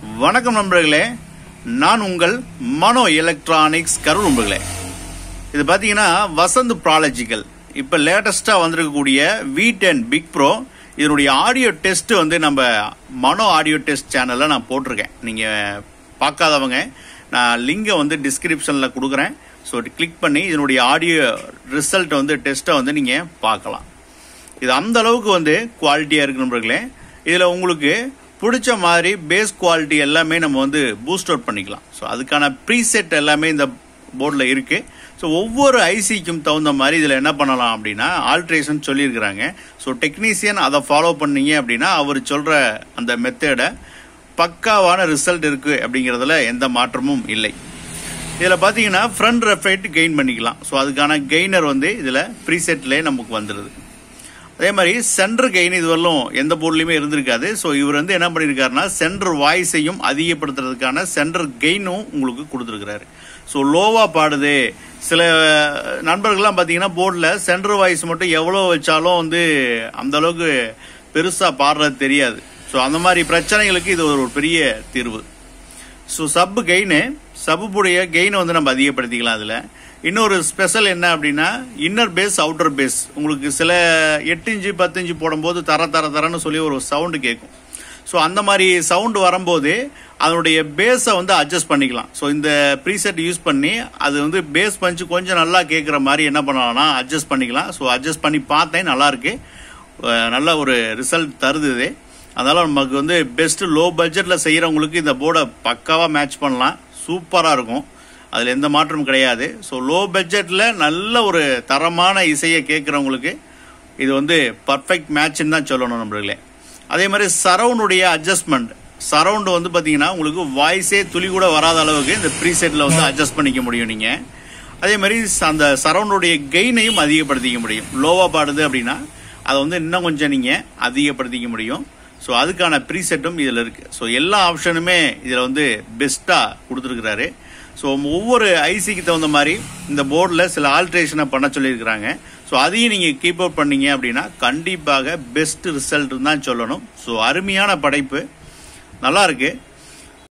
வணக்கம் நண்பர்களே நான் உங்கள் மனோ எலக்ட்ரானிக்ஸ் கரூர் நண்பர்களே இது பார்த்தீங்கன்னா வசந்த் ப்ராலஜிக்கல் இப்போ லேட்டஸ்ட்டாக வந்திருக்கக்கூடிய வி டென் பிக் ப்ரோ இதனுடைய ஆடியோ டெஸ்ட் வந்து நம்ம மனோ ஆடியோ டெஸ்ட் சேனலில் நான் போட்டிருக்கேன் நீங்கள் பார்க்காதவங்க நான் லிங்கை வந்து டிஸ்கிரிப்ஷனில் கொடுக்குறேன் ஸோ கிளிக் பண்ணி இதனுடைய ஆடியோ ரிசல்ட் வந்து டெஸ்ட்டை வந்து நீங்கள் பார்க்கலாம் இது அந்த அளவுக்கு வந்து குவாலிட்டியாக இருக்கு நண்பர்களே இதில் உங்களுக்கு பிடிச்ச மாதிரி பேஸ் குவாலிட்டி எல்லாமே நம்ம வந்து பூஸ்ட் அவுட் பண்ணிக்கலாம் ஸோ அதுக்கான ப்ரீசெட் எல்லாமே இந்த போர்டில் இருக்கு ஸோ ஒவ்வொரு ஐசிக்கும் தகுந்த மாதிரி இதில் என்ன பண்ணலாம் அப்படின்னா ஆல்ட்ரேஷன் சொல்லியிருக்கிறாங்க ஸோ டெக்னீசியன் அதை ஃபாலோ பண்ணீங்க அப்படின்னா அவர் சொல்கிற அந்த மெத்தடை பக்காவான ரிசல்ட் இருக்கு அப்படிங்கிறதுல எந்த மாற்றமும் இல்லை இதில் பார்த்தீங்கன்னா ஃப்ரண்ட் ரெஃபைட் கெயின் பண்ணிக்கலாம் ஸோ அதுக்கான கெய்னர் வந்து இதில் ப்ரீசெட்லேயே நமக்கு வந்துடுது அதே மாதிரி சென்டர் கெயின் இதுவரையிலும் எந்த போர்ட்லையுமே இருந்திருக்காது ஸோ இவர் வந்து என்ன பண்ணியிருக்காருன்னா சென்டர் வாய்ஸையும் அதிகப்படுத்துறதுக்கான சென்டர் கெயினும் உங்களுக்கு கொடுத்துருக்கிறாரு ஸோ லோவாக பாடுது சில நண்பர்கள்லாம் பார்த்தீங்கன்னா போர்டில் சென்டர் வாய்ஸ் மட்டும் எவ்வளோ வச்சாலும் வந்து அந்த அளவுக்கு பெருசாக பாடுறது தெரியாது ஸோ அந்த மாதிரி பிரச்சனைகளுக்கு இது ஒரு பெரிய தீர்வு ஸோ சப்பு கெயின் சப்புடைய கெயினை வந்து நம்ம அதிகப்படுத்திக்கலாம் அதில் இன்னொரு ஸ்பெஷல் என்ன அப்படின்னா இன்னர் பேஸ் அவுட்டர் பேஸ் உங்களுக்கு சில எட்டு இன்ச்சு பத்து இன்ச்சு போடும்போது தர தர தரன்னு சொல்லி ஒரு சவுண்டு கேட்கும் ஸோ அந்த மாதிரி சவுண்டு வரும்போது அதனுடைய பேஸை வந்து அட்ஜஸ்ட் பண்ணிக்கலாம் ஸோ இந்த ப்ரீசெட் யூஸ் பண்ணி அது வந்து பேஸ் பஞ்சு கொஞ்சம் நல்லா கேட்குற மாதிரி என்ன பண்ணலாம்னா அட்ஜஸ்ட் பண்ணிக்கலாம் ஸோ அட்ஜஸ்ட் பண்ணி பார்த்தேன் நல்லா இருக்கு அஹ் நல்ல ஒரு ரிசல்ட் தருது இது அதனால நமக்கு வந்து பெஸ்ட் லோ பட்ஜெட்ல செய்யறவங்களுக்கு இந்த போர்டை பக்காவா மேட்ச் பண்ணலாம் சூப்பரா இருக்கும் அதுல எந்த மாற்றமும் கிடையாது ஸோ லோ பட்ஜெட்ல நல்ல ஒரு தரமான இசையை கேட்கறவங்களுக்கு இது வந்து பர்ஃபெக்ட் மேட்ச்னு தான் சொல்லணும் நண்பர்களே அதே மாதிரி சரவுண்டுடைய அட்ஜஸ்ட்மெண்ட் சரவுண்ட் வந்து பாத்தீங்கன்னா உங்களுக்கு வாய்ஸே துளி கூட வராத அளவுக்கு இந்த ப்ரீசெட்ல வந்து அட்ஜஸ்ட் பண்ணிக்க முடியும் நீங்க அதே மாதிரி அந்த சரவுண்டுடைய கெயினையும் அதிகப்படுத்திக்க முடியும் லோவா பாடுது அப்படின்னா அதை வந்து இன்னும் கொஞ்சம் நீங்க அதிகப்படுத்திக்க முடியும் ஸோ அதுக்கான ப்ரீசெட்டும் இதில் இருக்கு ஸோ எல்லா ஆப்ஷனுமே இதில் வந்து பெஸ்ட்டாக கொடுத்துருக்குறாரு ஸோ ஒவ்வொரு ஐசிக்கு தகுந்த மாதிரி இந்த போர்டில் சில ஆல்ட்ரேஷனை பண்ண சொல்லியிருக்கிறாங்க ஸோ அதையும் நீங்கள் கீப் அவுட் பண்ணீங்க அப்படின்னா கண்டிப்பாக பெஸ்ட் ரிசல்ட் தான் சொல்லணும் ஸோ அருமையான படைப்பு நல்லா இருக்கு